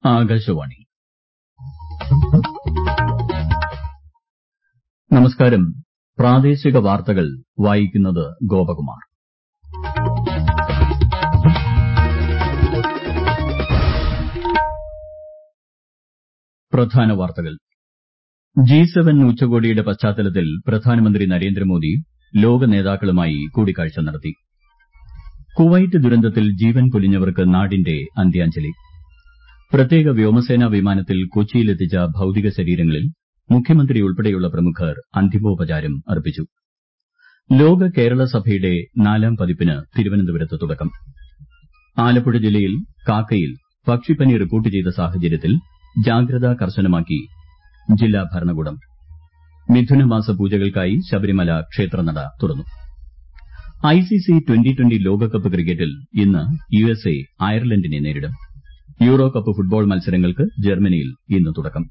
ആകാശവാണി നമസ്കാരം പ്രാദേശിക വാർത്തകൾ വായിക്കുന്നത് ഗോപകുമാർ പ്രധാന വാർത്തകൾ ജി സെവൻ ഉച്ചകോടിയുടെ പശ്ചാത്തലത്തിൽ പ്രധാനമന്ത്രി നരേന്ദ്രമോദി ലോക നേതാക്കളുമായി കൂടിക്കാഴ്ച നടത്തി കുവൈറ്റ് ദുരന്തത്തിൽ ജീവൻ പൊലിഞ്ഞവർക്ക് നാടിന്റെ അന്ത്യാഞ്ജലി പ്രത്യേക വ്യോമസേനാ വിമാനത്തിൽ കൊച്ചിയിലെത്തിച്ച ഭൌതിക ശരീരങ്ങളിൽ മുഖ്യമന്ത്രി ഉൾപ്പെടെയുള്ള പ്രമുഖർ അന്തിമോപചാരം അർപ്പിച്ചു ലോക കേരള സഭയുടെ നാലാം പതിപ്പിന് തിരുവനന്തപുരത്ത് തുടക്കം ആലപ്പുഴ ജില്ലയിൽ കാക്കയിൽ പക്ഷിപ്പനി റിപ്പോർട്ട് ചെയ്ത സാഹചര്യത്തിൽ ജാഗ്രത കർശനമാക്കി ജില്ലാ ഭരണകൂടം മിഥുനമാസ പൂജകൾക്കായി ശബരിമല ക്ഷേത്രനട തുറന്നു ഐസിസി ട്വന്റി ട്വന്റി ലോകകപ്പ് ക്രിക്കറ്റിൽ ഇന്ന് യുഎസ്എ അയർലന്റിനെ നേരിടും യൂറോ കപ്പ് ഫുട്ബോൾ മത്സരങ്ങൾക്ക് ജർമ്മനിയിൽ ഇന്ന് തുടക്കം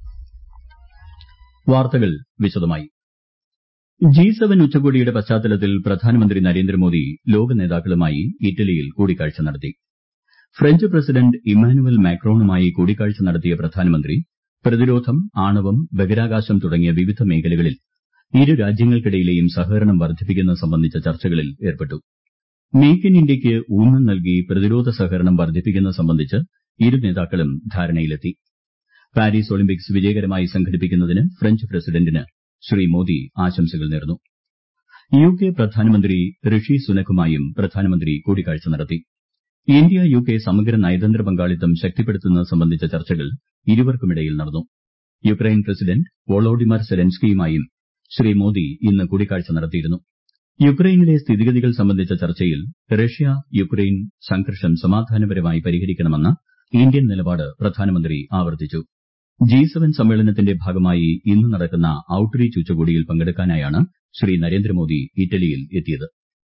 വാർത്തകൾ വിശദമായി ജി സെവൻ ഉച്ചകോടിയുടെ പശ്ചാത്തലത്തിൽ പ്രധാനമന്ത്രി നരേന്ദ്രമോദി ലോക നേതാക്കളുമായി ഇറ്റലിയിൽ കൂടിക്കാഴ്ച നടത്തി ഫ്രഞ്ച് പ്രസിഡന്റ് ഇമ്മാനുവൽ മാക്രോണുമായി കൂടിക്കാഴ്ച നടത്തിയ പ്രധാനമന്ത്രി പ്രതിരോധം ആണവം ബഹിരാകാശം തുടങ്ങിയ വിവിധ മേഖലകളിൽ ഇരു രാജ്യങ്ങൾക്കിടയിലെയും സഹകരണം വർദ്ധിപ്പിക്കുന്നത് സംബന്ധിച്ച ചർച്ചകളിൽ ഏർപ്പെട്ടു മേക്ക് ഇൻ ഇന്ത്യയ്ക്ക് ഊന്നൽ നൽകി പ്രതിരോധ സഹകരണം വർദ്ധിപ്പിക്കുന്നത് സംബന്ധിച്ച് ഇരു നേതാക്കളും ധാരണയിലെത്തി പാരീസ് ഒളിമ്പിക്സ് വിജയകരമായി സംഘടിപ്പിക്കുന്നതിന് ഫ്രഞ്ച് പ്രസിഡന്റിന് ശ്രീ മോദി ആശംസകൾ നേർന്നു യുകെ പ്രധാനമന്ത്രി ഋഷി സുനക്കുമായും പ്രധാനമന്ത്രി കൂടിക്കാഴ്ച നടത്തി ഇന്ത്യ യുകെ സമഗ്ര നയതന്ത്ര പങ്കാളിത്തം ശക്തിപ്പെടുത്തുന്നത് സംബന്ധിച്ച ചർച്ചകൾ ഇരുവർക്കുമിടയിൽ നടന്നു യുക്രൈൻ പ്രസിഡന്റ് വോളോഡിമർ സെലൻസ്കിയുമായും ശ്രീ മോദി ഇന്ന് കൂടിക്കാഴ്ച നടത്തിയിരുന്നു യുക്രൈനിലെ സ്ഥിതിഗതികൾ സംബന്ധിച്ച ചർച്ചയിൽ റഷ്യ യുക്രൈൻ സംഘർഷം സമാധാനപരമായി പരിഹരിക്കണമെന്ന ഇന്ത്യൻ നിലപാട് പ്രധാനമന്ത്രി ആവർത്തിച്ചു ജി സെവൻ സമ്മേളനത്തിന്റെ ഭാഗമായി ഇന്ന് നടക്കുന്ന ഔട്ട്റീച്ച് ഉച്ചകോടിയിൽ പങ്കെടുക്കാനായാണ് ശ്രീ നരേന്ദ്രമോദി ഇറ്റലിയിൽ എത്തിയത്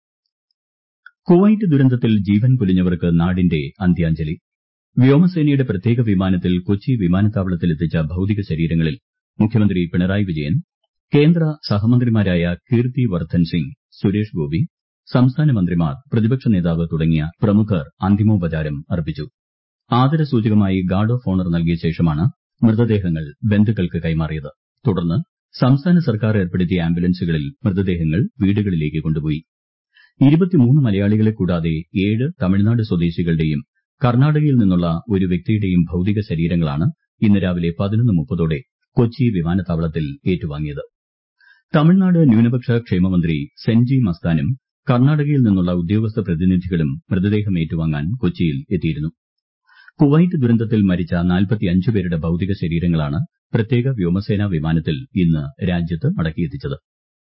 കുവൈറ്റ് ദുരന്തത്തിൽ ജീവൻ പൊലിഞ്ഞവർക്ക് നാടിന്റെ അന്ത്യാഞ്ജലി വ്യോമസേനയുടെ പ്രത്യേക വിമാനത്തിൽ കൊച്ചി വിമാനത്താവളത്തിൽ എത്തിച്ച ഭൌതിക ശരീരങ്ങളിൽ മുഖ്യമന്ത്രി പിണറായി വിജയൻ കേന്ദ്ര സഹമന്ത്രിമാരായ കീർത്തി വർദ്ധൻ സിംഗ് സുരേഷ് ഗോപി സംസ്ഥാന മന്ത്രിമാർ പ്രതിപക്ഷ നേതാവ് തുടങ്ങിയ പ്രമുഖർ അന്തിമോപചാരം അർപ്പിച്ചു ആദരസൂചകമായി ഗാർഡ് ഓഫ് ഓണർ നൽകിയ ശേഷമാണ് മൃതദേഹങ്ങൾ ബന്ധുക്കൾക്ക് കൈമാറിയത് തുടർന്ന് സംസ്ഥാന സർക്കാർ ഏർപ്പെടുത്തിയ ആംബുലൻസുകളിൽ മൃതദേഹങ്ങൾ വീടുകളിലേക്ക് കൊണ്ടുപോയി മലയാളികളെ കൂടാതെ ഏഴ് തമിഴ്നാട് സ്വദേശികളുടെയും കർണാടകയിൽ നിന്നുള്ള ഒരു വ്യക്തിയുടെയും ഭൌതിക ശരീരങ്ങളാണ് ഇന്ന് രാവിലെ ഓടെ കൊച്ചി വിമാനത്താവളത്തിൽ ഏറ്റുവാങ്ങിയത് തമിഴ്നാട് ന്യൂനപക്ഷ ക്ഷേമമന്ത്രി സെൻജി മസ്താനും കർണാടകയിൽ നിന്നുള്ള ഉദ്യോഗസ്ഥ പ്രതിനിധികളും മൃതദേഹം ഏറ്റുവാങ്ങാൻ കൊച്ചിയിൽ എത്തിയിരുന്നു കുവൈറ്റ് ദുരന്തത്തിൽ മരിച്ച പേരുടെ ഭൌതിക ശരീരങ്ങളാണ് പ്രത്യേക വ്യോമസേനാ വിമാനത്തിൽ ഇന്ന് രാജ്യത്ത് മടക്കിയെത്തിച്ചത്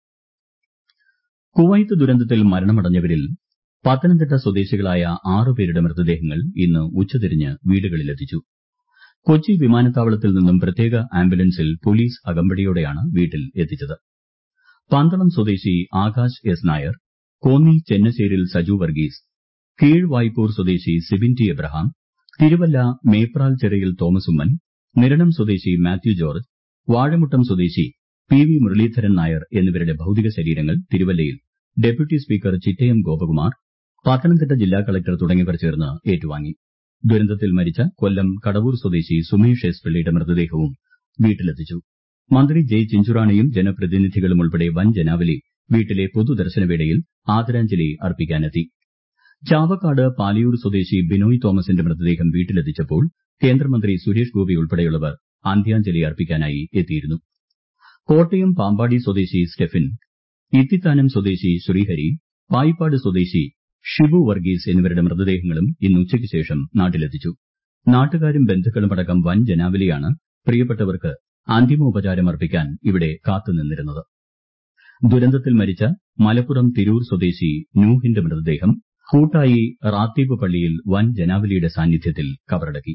കുവൈത്ത് ദുരന്തത്തിൽ മരണമടഞ്ഞവരിൽ പത്തനംതിട്ട സ്വദേശികളായ ആറ് പേരുടെ മൃതദേഹങ്ങൾ ഇന്ന് ഉച്ചതിരിഞ്ഞ് വീടുകളിലെത്തിച്ചു കൊച്ചി വിമാനത്താവളത്തിൽ നിന്നും പ്രത്യേക ആംബുലൻസിൽ പോലീസ് അകമ്പടിയോടെയാണ് വീട്ടിൽ എത്തിച്ചത് പന്തളം സ്വദേശി ആകാശ് എസ് നായർ കോന്നി ചെന്നശ്ശേരിൽ സജു വർഗീസ് കീഴ്വായ്പൂർ സ്വദേശി Sibin T Abraham Thiruvalla Mepral Chirayil Thomas Oommen Niranam സ്വദേശി മാത്യു ജോർജ് വാഴമുട്ടം സ്വദേശി പി വി മുരളീധരൻ നായർ എന്നിവരുടെ ഭൌതിക ശരീരങ്ങൾ തിരുവല്ലയിൽ ഡെപ്യൂട്ടി സ്പീക്കർ ചിറ്റയം ഗോപകുമാർ പത്തനംതിട്ട ജില്ലാ കളക്ടർ തുടങ്ങിയവർ ചേർന്ന് ഏറ്റുവാങ്ങി ദുരന്തത്തിൽ മരിച്ച കൊല്ലം കടവൂർ സ്വദേശി സുമേഷ് എസ് പിള്ളയുടെ മൃതദേഹവും വീട്ടിലെത്തിച്ചു മന്ത്രി ജെ ചിഞ്ചുറാണിയും ജനപ്രതിനിധികളും ഉൾപ്പെടെ വൻ ജനാവലി വീട്ടിലെ പൊതുദർശനവേളയിൽ ആദരാഞ്ജലി അർപ്പിക്കാനെത്തി ചാവക്കാട് പാലിയൂർ സ്വദേശി ബിനോയ് തോമസിന്റെ മൃതദേഹം വീട്ടിലെത്തിച്ചപ്പോൾ കേന്ദ്രമന്ത്രി സുരേഷ് ഗോപി ഉൾപ്പെടെയുള്ളവർ അന്ത്യാഞ്ജലി അർപ്പിക്കാനായി എത്തിയിരുന്നു കോട്ടയം പാമ്പാടി സ്വദേശി സ്റ്റെഫിൻ ഇത്തിത്താനം സ്വദേശി ശ്രീഹരി പായിപ്പാട് സ്വദേശി ഷിബു വർഗീസ് എന്നിവരുടെ മൃതദേഹങ്ങളും ഇന്ന് ഉച്ചയ്ക്ക് ശേഷം നാട്ടിലെത്തിച്ചു നാട്ടുകാരും ബന്ധുക്കളുമടക്കം വൻ ജനാവലിയാണ് പ്രിയപ്പെട്ടവർക്ക് അന്തിമോപചാരം അർപ്പിക്കാൻ ഇവിടെ കാത്തുനിന്നിരുന്നത് ദുരന്തത്തിൽ മരിച്ച മലപ്പുറം തിരൂർ സ്വദേശി നൂഹിന്റെ മൃതദേഹം കൂട്ടായി റാത്തീബ് പള്ളിയിൽ വൻ ജനാവലിയുടെ സാന്നിധ്യത്തിൽ കബറടക്കി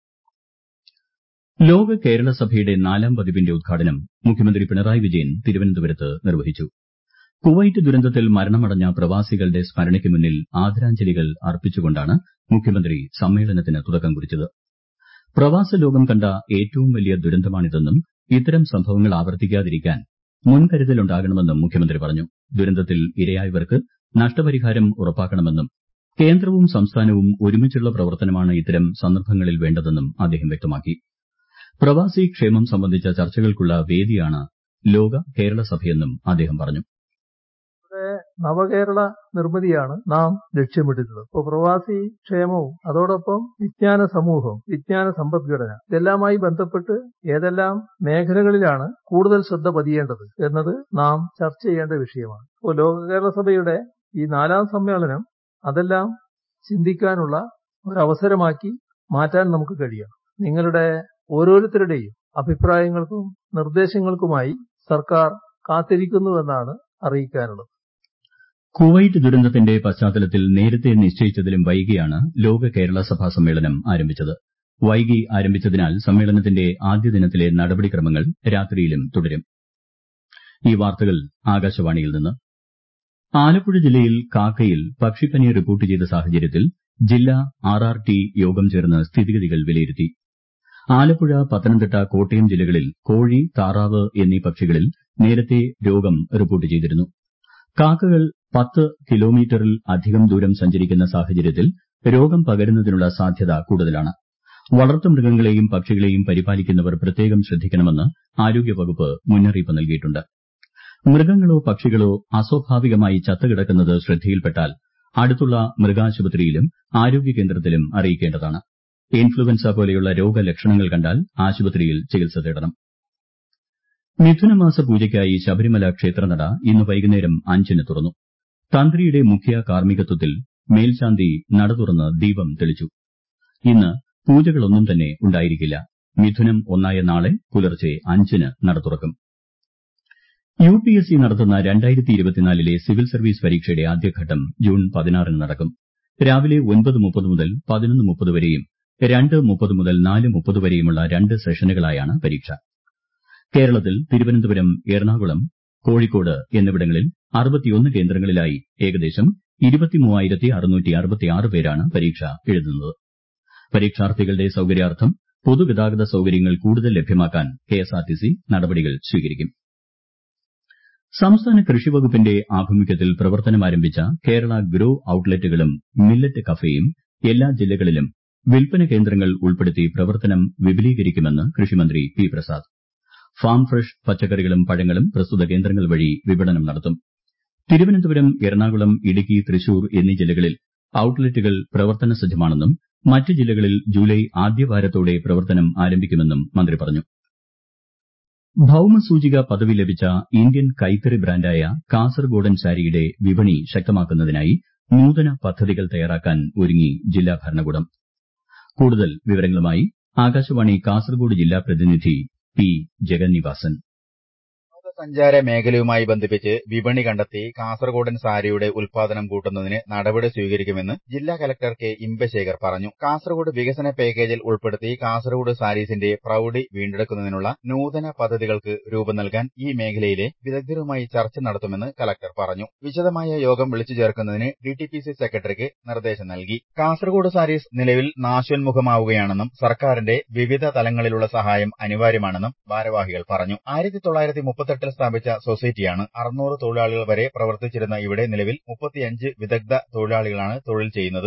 ലോക കേരള സഭയുടെ നാലാം പതിപ്പിന്റെ ഉദ്ഘാടനം മുഖ്യമന്ത്രി പിണറായി വിജയൻ തിരുവനന്തപുരത്ത് നിർവഹിച്ചു കുവൈറ്റ് ദുരന്തത്തിൽ മരണമടഞ്ഞ പ്രവാസികളുടെ സ്മരണയ്ക്ക് മുന്നിൽ ആദരാഞ്ജലികൾ അർപ്പിച്ചുകൊണ്ടാണ് മുഖ്യമന്ത്രി സമ്മേളനത്തിന് തുടക്കം കുറിച്ചത് പ്രവാസ ലോകം കണ്ട ഏറ്റവും വലിയ ദുരന്തമാണിതെന്നും ഇത്തരം സംഭവങ്ങൾ ആവർത്തിക്കാതിരിക്കാൻ മുൻകരുതലുണ്ടാകണമെന്നും മുഖ്യമന്ത്രി പറഞ്ഞു ദുരന്തത്തിൽ ഇരയായവർക്ക് നഷ്ടപരിഹാരം ഉറപ്പാക്കണമെന്നും കേന്ദ്രവും സംസ്ഥാനവും ഒരുമിച്ചുള്ള പ്രവർത്തനമാണ് ഇത്തരം സന്ദർഭങ്ങളിൽ വേണ്ടതെന്നും അദ്ദേഹം വ്യക്തമാക്കി പ്രവാസി ക്ഷേമം സംബന്ധിച്ച ചർച്ചകൾക്കുള്ള വേദിയാണ് ലോക കേരള സഭയെന്നും അദ്ദേഹം പറഞ്ഞു നവകേരള നിർമ്മിതിയാണ് നാം ലക്ഷ്യമിടുന്നത് ഇപ്പോൾ പ്രവാസി ക്ഷേമവും അതോടൊപ്പം വിജ്ഞാന സമൂഹം വിജ്ഞാന സമ്പദ്ഘടന ഇതെല്ലാമായി ബന്ധപ്പെട്ട് ഏതെല്ലാം മേഖലകളിലാണ് കൂടുതൽ ശ്രദ്ധ പതിയേണ്ടത് എന്നത് നാം ചർച്ച ചെയ്യേണ്ട വിഷയമാണ് ഇപ്പോൾ ലോക കേരള സഭയുടെ ഈ നാലാം സമ്മേളനം അതെല്ലാം ചിന്തിക്കാനുള്ള ഒരവസരമാക്കി മാറ്റാൻ നമുക്ക് കഴിയണം നിങ്ങളുടെ ഓരോരുത്തരുടെയും അഭിപ്രായങ്ങൾക്കും നിർദ്ദേശങ്ങൾക്കുമായി സർക്കാർ കാത്തിരിക്കുന്നുവെന്നാണ് അറിയിക്കാനുള്ളത് കുവൈറ്റ് ദുരന്തത്തിന്റെ പശ്ചാത്തലത്തിൽ നേരത്തെ നിശ്ചയിച്ചതിലും വൈകിയാണ് ലോക കേരള സഭാ സമ്മേളനം ആരംഭിച്ചത് വൈകി ആരംഭിച്ചതിനാൽ സമ്മേളനത്തിന്റെ ആദ്യ ദിനത്തിലെ നടപടിക്രമങ്ങൾ രാത്രിയിലും തുടരും ഈ വാർത്തകൾ ആകാശവാണിയിൽ നിന്ന് ആലപ്പുഴ ജില്ലയിൽ കാക്കയിൽ പക്ഷിപ്പനി റിപ്പോർട്ട് ചെയ്ത സാഹചര്യത്തിൽ ജില്ലാ ആർ ആർ ടി യോഗം ചേർന്ന് സ്ഥിതിഗതികൾ വിലയിരുത്തി ആലപ്പുഴ പത്തനംതിട്ട കോട്ടയം ജില്ലകളിൽ കോഴി താറാവ് എന്നീ പക്ഷികളിൽ നേരത്തെ രോഗം റിപ്പോർട്ട് ചെയ്തിരുന്നു കാക്കകൾ പത്ത് കിലോമീറ്ററിൽ അധികം ദൂരം സഞ്ചരിക്കുന്ന സാഹചര്യത്തിൽ രോഗം പകരുന്നതിനുള്ള സാധ്യത കൂടുതലാണ് വളർത്തുമൃഗങ്ങളെയും പക്ഷികളെയും പരിപാലിക്കുന്നവർ പ്രത്യേകം ശ്രദ്ധിക്കണമെന്ന് ആരോഗ്യവകുപ്പ് മുന്നറിയിപ്പ് നൽകിയിട്ടുണ്ട് മൃഗങ്ങളോ പക്ഷികളോ അസ്വാഭാവികമായി ചത്തുകിടക്കുന്നത് ശ്രദ്ധയിൽപ്പെട്ടാൽ അടുത്തുള്ള മൃഗാശുപത്രിയിലും ആരോഗ്യ കേന്ദ്രത്തിലും അറിയിക്കേണ്ടതാണ് ഇൻഫ്ലുവൻസ പോലെയുള്ള രോഗലക്ഷണങ്ങൾ കണ്ടാൽ ആശുപത്രിയിൽ ചികിത്സ തേടണം മിഥുനമാസ പൂജയ്ക്കായി ശബരിമല ക്ഷേത്രനട ഇന്ന് വൈകുന്നേരം അഞ്ചിന് തുറന്നു തന്ത്രിയുടെ മുഖ്യ കാർമ്മികത്വത്തിൽ മേൽശാന്തി നട തുറന്ന് ദീപം തെളിച്ചു ഇന്ന് പൂജകളൊന്നും തന്നെ ഉണ്ടായിരിക്കില്ല മിഥുനം ഒന്നായ നാളെ പുലർച്ചെ അഞ്ചിന് നട തുറക്കും യു പി എസ് സി നടത്തുന്ന രണ്ടായിരത്തി ഇരുപത്തിനാലിലെ സിവിൽ സർവീസ് പരീക്ഷയുടെ ആദ്യഘട്ടം ജൂൺ പതിനാറിന് നടക്കും രാവിലെ ഒൻപത് മുപ്പത് മുതൽ പതിനൊന്ന് മുപ്പത് വരെയും രണ്ട് മുപ്പത് മുതൽ നാല് മുപ്പത് വരെയുമുള്ള രണ്ട് സെഷനുകളായാണ് പരീക്ഷ കേരളത്തിൽ തിരുവനന്തപുരം എറണാകുളം കോഴിക്കോട് എന്നിവിടങ്ങളിൽ അറുപത്തിയൊന്ന് കേന്ദ്രങ്ങളിലായി ഏകദേശം പേരാണ് പരീക്ഷ എഴുതുന്നത് പരീക്ഷാർത്ഥികളുടെ സൌകര്യാർത്ഥം പൊതുഗതാഗത സൌകര്യങ്ങൾ കൂടുതൽ ലഭ്യമാക്കാൻ കെഎസ്ആർടിസി നടപടികൾ സ്വീകരിക്കും സംസ്ഥാന കൃഷി വകുപ്പിന്റെ ആഭിമുഖ്യത്തിൽ പ്രവർത്തനമാരംഭിച്ച കേരള ഗ്രോ ഔട്ട്ലെറ്റുകളും മില്ലറ്റ് കഫേയും എല്ലാ ജില്ലകളിലും വിൽപ്പന കേന്ദ്രങ്ങൾ ഉൾപ്പെടുത്തി പ്രവർത്തനം വിപുലീകരിക്കുമെന്ന് കൃഷിമന്ത്രി പി പ്രസാദ് ഫാം ഫ്രഷ് പച്ചക്കറികളും പഴങ്ങളും പ്രസ്തുത കേന്ദ്രങ്ങൾ വഴി വിപണനം നടത്തും തിരുവനന്തപുരം എറണാകുളം ഇടുക്കി തൃശൂർ എന്നീ ജില്ലകളിൽ ഔട്ട്ലെറ്റുകൾ പ്രവർത്തന സജ്ജമാണെന്നും മറ്റ് ജില്ലകളിൽ ജൂലൈ ആദ്യവാരത്തോടെ പ്രവർത്തനം ആരംഭിക്കുമെന്നും മന്ത്രി പറഞ്ഞു ഭൌമസൂചിക പദവി ലഭിച്ച ഇന്ത്യൻ കൈത്തറി ബ്രാൻഡായ കാസർഗോഡൻ സാരിയുടെ വിപണി ശക്തമാക്കുന്നതിനായി നൂതന പദ്ധതികൾ തയ്യാറാക്കാൻ ഒരുങ്ങി ജില്ലാ ഭരണകൂടം കൂടുതൽ വിവരങ്ങളുമായി ആകാശവാണി കാസർഗോഡ് ജില്ലാ പ്രതിനിധി പി ജഗന്നിവാസൻ വിനോദസഞ്ചാര മേഖലയുമായി ബന്ധിപ്പിച്ച് വിപണി കണ്ടെത്തി കാസർഗോഡൻ സാരിയുടെ ഉൽപാദനം കൂട്ടുന്നതിന് നടപടി സ്വീകരിക്കുമെന്ന് ജില്ലാ കലക്ടർ കെ ഇമ്പശേഖർ പറഞ്ഞു കാസർഗോഡ് വികസന പാക്കേജിൽ ഉൾപ്പെടുത്തി കാസർഗോഡ് സാരീസിന്റെ പ്രൌഢി വീണ്ടെടുക്കുന്നതിനുള്ള നൂതന പദ്ധതികൾക്ക് രൂപം നൽകാൻ ഈ മേഖലയിലെ വിദഗ്ധരുമായി ചർച്ച നടത്തുമെന്ന് കലക്ടർ പറഞ്ഞു വിശദമായ യോഗം വിളിച്ചു ചേർക്കുന്നതിന് ഡിടിപിസി സെക്രട്ടറിക്ക് നിർദ്ദേശം നൽകി കാസർഗോഡ് സാരീസ് നിലവിൽ നാശോന്മുഖമാവുകയാണെന്നും സർക്കാരിന്റെ വിവിധ തലങ്ങളിലുള്ള സഹായം അനിവാര്യമാണെന്നും ഭാരവാഹികൾ പറഞ്ഞു ആയിരത്തി തൊള്ളായിരത്തി മുപ്പത്തെട്ടിൽ സ്ഥാപിച്ച സൊസൈറ്റിയാണ് അറുന്നൂറ് തൊഴിലാളികൾ വരെ പ്രവർത്തിച്ചിരുന്ന ഇവിടെ നിലവിൽ മുപ്പത്തിയഞ്ച് വിദഗ്ധ തൊഴിലാളികളാണ് തൊഴിൽ ചെയ്യുന്നത്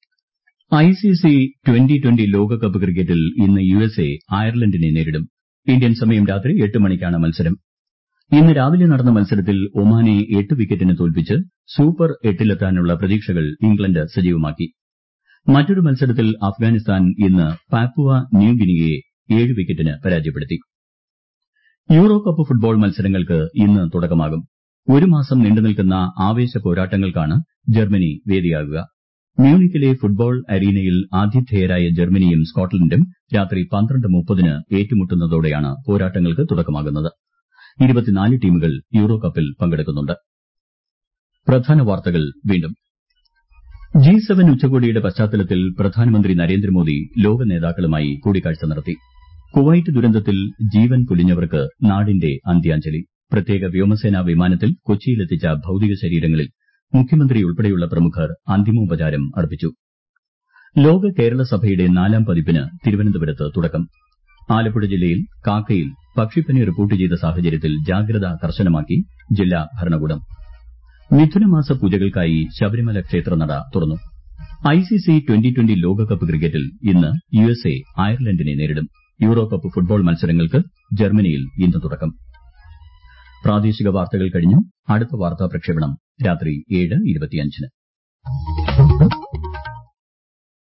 ഐസിസി ട്വന്റി ട്വന്റി ലോകകപ്പ് ക്രിക്കറ്റിൽ ഇന്ന് യുഎസ്എ അയർലൻഡിനെ നേരിടും ഇന്ത്യൻ സമയം രാത്രി എട്ട് മണിക്കാണ് മത്സരം ഇന്ന് രാവിലെ നടന്ന മത്സരത്തിൽ ഒമാനെ എട്ട് വിക്കറ്റിന് തോൽപ്പിച്ച് സൂപ്പർ എട്ടിലെത്താനുള്ള പ്രതീക്ഷകൾ ഇംഗ്ലണ്ട് സജീവമാക്കി മറ്റൊരു മത്സരത്തിൽ അഫ്ഗാനിസ്ഥാൻ ഇന്ന് പാപ്പുവ ന്യൂഗിനിയയെ ഏഴ് വിക്കറ്റിന് പരാജയപ്പെടുത്തി യൂറോ കപ്പ് ഫുട്ബോൾ മത്സരങ്ങൾക്ക് ഇന്ന് തുടക്കമാകും ഒരു മാസം നീണ്ടുനിൽക്കുന്ന ആവേശ പോരാട്ടങ്ങൾക്കാണ് ജർമ്മനി വേദിയാകുക മ്യൂണിക്കിലെ ഫുട്ബോൾ അരീനയിൽ ആതിഥേയരായ ജർമ്മനിയും സ്കോട്ട്ലൻഡും രാത്രി പന്ത്രണ്ട് മുപ്പതിന് ഏറ്റുമുട്ടുന്നതോടെയാണ് പോരാട്ടങ്ങൾക്ക് തുടക്കമാകുന്നത് ഇരുപത്തിനാല് ടീമുകൾ യൂറോ കപ്പിൽ പങ്കെടുക്കുന്നുണ്ട് പ്രധാന വാർത്തകൾ വീണ്ടും ജി സെവൻ ഉച്ചകോടിയുടെ പശ്ചാത്തലത്തിൽ പ്രധാനമന്ത്രി നരേന്ദ്രമോദി ലോക നേതാക്കളുമായി കൂടിക്കാഴ്ച നടത്തി കുവൈറ്റ് ദുരന്തത്തിൽ ജീവൻ പൊലിഞ്ഞവർക്ക് നാടിന്റെ അന്ത്യാഞ്ജലി പ്രത്യേക വ്യോമസേനാ വിമാനത്തിൽ കൊച്ചിയിലെത്തിച്ച ഭൌതിക ശരീരങ്ങളിൽ മുഖ്യമന്ത്രി ഉൾപ്പെടെയുള്ള പ്രമുഖർ അന്തിമോപചാരം അർപ്പിച്ചു ലോക കേരള സഭയുടെ നാലാം പതിപ്പിന് തിരുവനന്തപുരത്ത് തുടക്കം ആലപ്പുഴ ജില്ലയിൽ കാക്കയിൽ പക്ഷിപ്പനി റിപ്പോർട്ട് ചെയ്ത സാഹചര്യത്തിൽ ജാഗ്രത കർശനമാക്കി ജില്ലാ ഭരണകൂടം മിഥുനമാസ പൂജകൾക്കായി ശബരിമല ക്ഷേത്രനട തുറന്നു ഐസിസി ട്വന്റി ട്വന്റി ലോകകപ്പ് ക്രിക്കറ്റിൽ ഇന്ന് യുഎസ്എ അയർലൻഡിനെ നേരിടും യൂറോ കപ്പ് ഫുട്ബോൾ മത്സരങ്ങൾക്ക് ജർമ്മനിയിൽ ഇന്ന് തുടക്കം പ്രാദേശിക വാർത്തകൾ കഴിഞ്ഞു അടുത്ത വാർത്താ പ്രക്ഷേപണം രാത്രി ഏഴ് ഇരുപത്തിയഞ്ചിന്